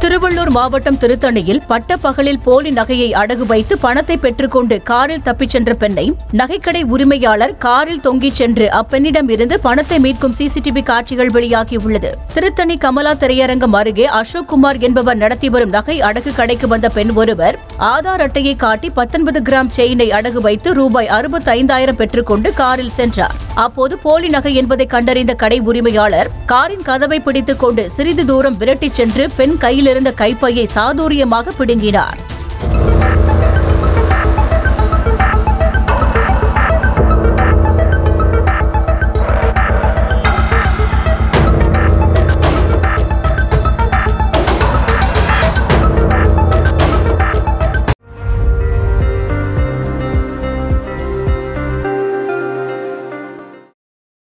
திருவள்ளூர் மாவட்டம் திருத்தணியில் பட்டப்பகலில் போலி நகையை அடகு வைத்து பணத்தை பெற்றுக்கொண்டு காரில் தப்பிச் சென்ற பெண்ணை நகைக்கடை உரிமையாளர் காரில் தொங்கிச் சென்று அப்பெண்ணிடம் இருந்து பணத்தை மீட்கும் சிசிடிவி காட்சிகள் வெளியாகியுள்ளது திருத்தணி கமலா திரையரங்கம் அருகே அசோக் குமார் என்பவர் நடத்தி வரும் நகை அடகு கடைக்கு வந்த பெண் ஒருவர் ஆதார் அட்டையை காட்டி பத்தொன்பது கிராம் செயினை அடகு வைத்து ரூபாய் அறுபத்தைந்தாயிரம் பெற்றுக்கொண்டு காரில் சென்றார் அப்போது போலி நகை என்பதை கண்டறிந்த கடை உரிமையாளர் காரின் கதவை பிடித்துக் கொண்டு சிறிது தூரம் விரட்டிச் சென்று பெண் கையிலிருந்த கைப்பையை சாதுரியமாக பிடுங்கினார்